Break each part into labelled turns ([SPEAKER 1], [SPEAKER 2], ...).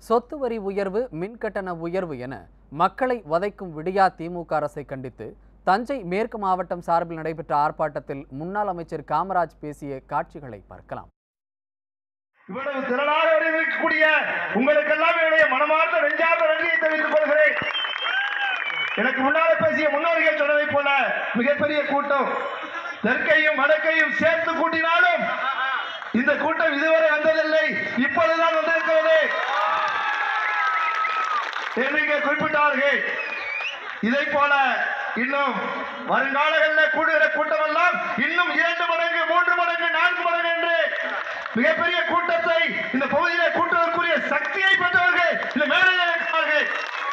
[SPEAKER 1] சொத்து வரி உயர்வு மின்கட்டண உயர்வு என மக்களை வதைக்கும் விடியா திமுக அரசை கண்டித்து தஞ்சை மேற்கு மாவட்டம் சார்பில் நடைபெற்ற ஆர்ப்பாட்டத்தில் முன்னாள் அமைச்சர் காமராஜ் பேசிய காட்சிகளை பார்க்கலாம்
[SPEAKER 2] இவ்வளவு திரளாக இருக்கக்கூடிய உங்களுக்கெல்லாம் என்னுடைய மனமார்ந்த நெஞ்சார்ந்த நன்றியை தெரிவித்துக் கொள்கிறேன் எனக்கு முன்னால பேசிய முன்னோர்கள் சொன்னதை போல மிகப்பெரிய கூட்டம் தெற்கையும் வடக்கையும் சேர்த்து கூட்டினாலும் இந்த கூட்டம் இதுவரை வந்ததில்லை இப்பொழுதுதான் வந்திருக்கிறது என்று இங்கே குறிப்பிட்டார்கள் இதை போல இன்னும் வருங்காலங்களில் கூடுகிற கூட்டம் எல்லாம் இன்னும் இரண்டு மடங்கு மூன்று மடங்கு நான்கு மடங்கு என்று மிகப்பெரிய கூட்டத்தை இந்த பகுதியிலே கூட்டுவதற்குரிய சக்தியை பெற்றவர்கள் இந்த மேடையில் இருக்கிறார்கள்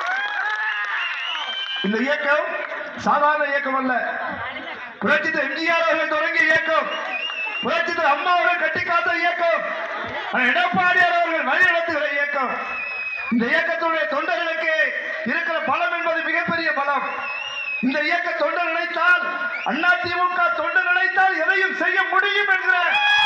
[SPEAKER 2] இந்த இயக்கம் சாதாரண இயக்கம் அல்ல புரட்சித்த எம்ஜிஆர் அவர்கள் தொடங்கிய இயக்கம் புரட்சித்த அம்மா அவர்கள் கட்டி காத்த இயக்கம் ஆனால் எடப்பாடியார் அவர்கள் வழிநடத்துகிற இயக்கம் இந்த இயக்கத்துடைய தொண்டர்களுக்கு இருக்கிற பலம் என்பது மிகப்பெரிய பலம் இந்த இயக்க தொண்டர் நினைத்தால் அண்ணா திமுக தொண்டர் நினைத்தால் எதையும் செய்ய முடியும் என்கிற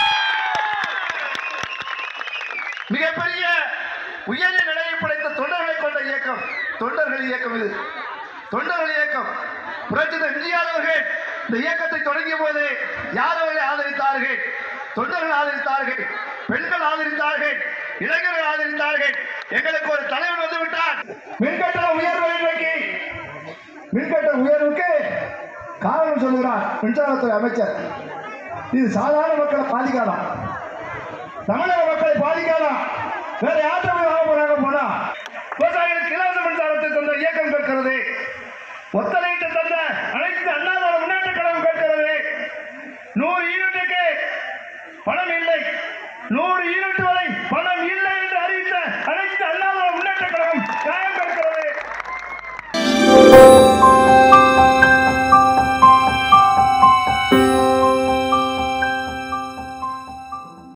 [SPEAKER 2] மிகப்பெரிய உயரிய நிலையை படைத்த தொண்டர்களை கொண்ட இயக்கம் தொண்டர்கள் இயக்கம் இது தொண்டர்கள் இயக்கம் புரட்சித எம்ஜிஆர் அவர்கள் இந்த இயக்கத்தை தொடங்கிய போது யார் அவர்களை ஆதரித்தார்கள் தொண்டர்கள் ஆதரித்தார்கள் பெண்கள் ஆதரித்தார்கள் இளைஞர்கள் ஆதரித்தார்கள் எங்களுக்கு ஒரு தலைவர் வந்து விட்டார் மின்கட்டண உயர்வு இன்றைக்கு மின்கட்டண உயர்வுக்கு காரணம் சொல்கிறார் மின்சாரத்துறை அமைச்சர் இது சாதாரண மக்களை பாதிக்காதான் தமிழக மக்களை பாதிக்காதான் வேற யார்கிட்ட போய் வாங்க போறாங்க போனா விவசாயிகளுக்கு இலவச மின்சாரத்தை தந்த இயக்கம் கேட்கிறது ஒத்தலையிட்டு தந்த